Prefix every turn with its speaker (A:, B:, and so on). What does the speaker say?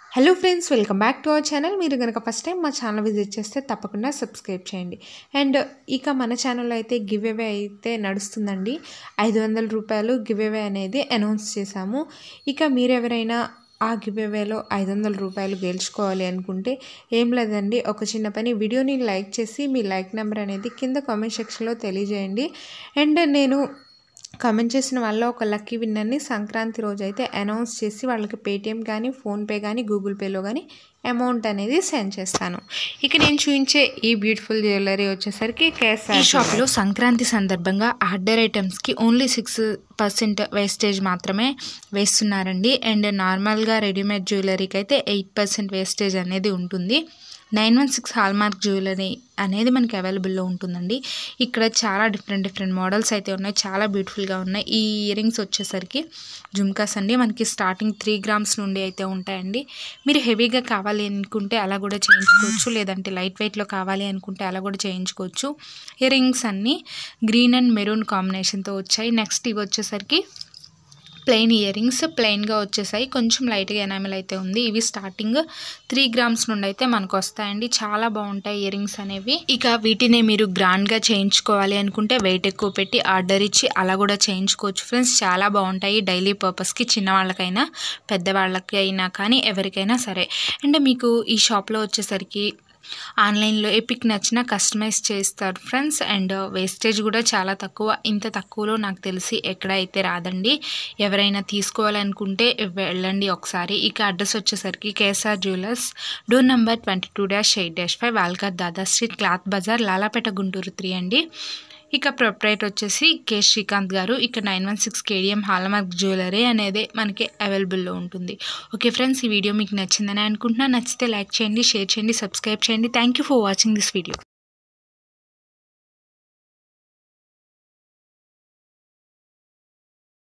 A: hello friends welcome back to our channel మీరు కనుక first time మా ఛానల్ విజిట్ చేస్తే తప్పకుండా సబ్స్క్రైబ్ చేయండి అండ్ ఇక మన ఛానల్లో అయితే గివ్ అవే అయితే నడుస్తుందండి ఐదు వందల రూపాయలు గివ్ అవే అనేది అనౌన్స్ చేశాము ఇక మీరెవరైనా ఆ గివ్ అవేలో ఐదు వందల రూపాయలు గెలుచుకోవాలి అనుకుంటే ఏం లేదండి ఒక చిన్న పని వీడియోని లైక్ చేసి మీ లైక్ నెంబర్ అనేది కింద కామెంట్ సెక్షన్లో తెలియజేయండి అండ్ నేను కమెంట్ చేసిన వాళ్ళ ఒక లక్కీ విన్నర్ని సంక్రాంతి రోజు అయితే అనౌన్స్ చేసి వాళ్ళకి పేటిఎం కానీ ఫోన్పే కానీ గూగుల్ పేలో కానీ అమౌంట్ అనేది సెండ్ చేస్తాను ఇక నేను చూపించే ఈ బ్యూటిఫుల్ జ్యువెలరీ వచ్చేసరికి
B: ఈ
A: కేఎస్ఆర్
B: షాప్లో సంక్రాంతి సందర్భంగా ఆర్డర్ ఐటమ్స్కి ఓన్లీ సిక్స్ పర్సెంట్ వేస్టేజ్ మాత్రమే వేస్తున్నారండి అండ్ నార్మల్గా రెడీమేడ్ జ్యువెలరీకి అయితే ఎయిట్ పర్సెంట్ వేస్టేజ్ అనేది ఉంటుంది nine one six hallmark jewellery అనేది మనకి అవైలబుల్లో ఉంటుందండి ఇక్కడ చాలా డిఫరెంట్ డిఫరెంట్ మోడల్స్ అయితే ఉన్నాయి చాలా బ్యూటిఫుల్గా ఉన్నాయి ఈ ఇయర్ రింగ్స్ వచ్చేసరికి జుమ్కాస్ అండి మనకి స్టార్టింగ్ త్రీ గ్రామ్స్ నుండి అయితే ఉంటాయండి మీరు హెవీగా కావాలి అనుకుంటే అలా కూడా చేయించుకోవచ్చు లేదంటే లైట్ వెయిట్లో కావాలి అనుకుంటే అలా కూడా చేయించుకోవచ్చు ఇయర్ రింగ్స్ అన్నీ గ్రీన్ అండ్ మెరూన్ కాంబినేషన్తో వచ్చాయి నెక్స్ట్ ఇవి వచ్చేసరికి ప్లెయిన్ ఇయర్ రింగ్స్ ప్లెయిన్గా వచ్చేసాయి కొంచెం లైట్గా ఎనామిల్ అయితే ఉంది ఇవి స్టార్టింగ్ త్రీ గ్రామ్స్ నుండి అయితే మనకు వస్తాయండి చాలా బాగుంటాయి ఇయర్ రింగ్స్ అనేవి ఇక వీటిని మీరు గ్రాండ్గా చేయించుకోవాలి అనుకుంటే వెయిట్ ఎక్కువ పెట్టి ఆర్డర్ ఇచ్చి అలా కూడా చేయించుకోవచ్చు ఫ్రెండ్స్ చాలా బాగుంటాయి డైలీ పర్పస్కి చిన్నవాళ్ళకైనా పెద్దవాళ్ళకి అయినా కానీ ఎవరికైనా సరే అండ్ మీకు ఈ షాప్లో వచ్చేసరికి ఆన్లైన్లో ఎపిక్ నచ్చిన కస్టమైజ్ చేస్తారు ఫ్రెండ్స్ అండ్ వేస్టేజ్ కూడా చాలా తక్కువ ఇంత తక్కువలో నాకు తెలిసి ఎక్కడ అయితే రాదండి ఎవరైనా తీసుకోవాలనుకుంటే వెళ్ళండి ఒకసారి ఇక అడ్రస్ వచ్చేసరికి KSR jewellers door number twenty two dash eight dash five వాల్కర్ దాదా street cloth bazaar Lalapet Guntur three అండి ఇక ప్రొపరేట్ వచ్చేసి కె శ్రీకాంత్ గారు ఇక nine one six KDM hallmark jewellery అనేది మనకి అవైలబుల్లో ఉంటుంది ఓకే ఫ్రెండ్స్ ఈ వీడియో మీకు నచ్చిందని అనుకుంటున్నా నచ్చితే లైక్ చేయండి షేర్ చేయండి సబ్స్క్రైబ్ చేయండి thank you for watching this video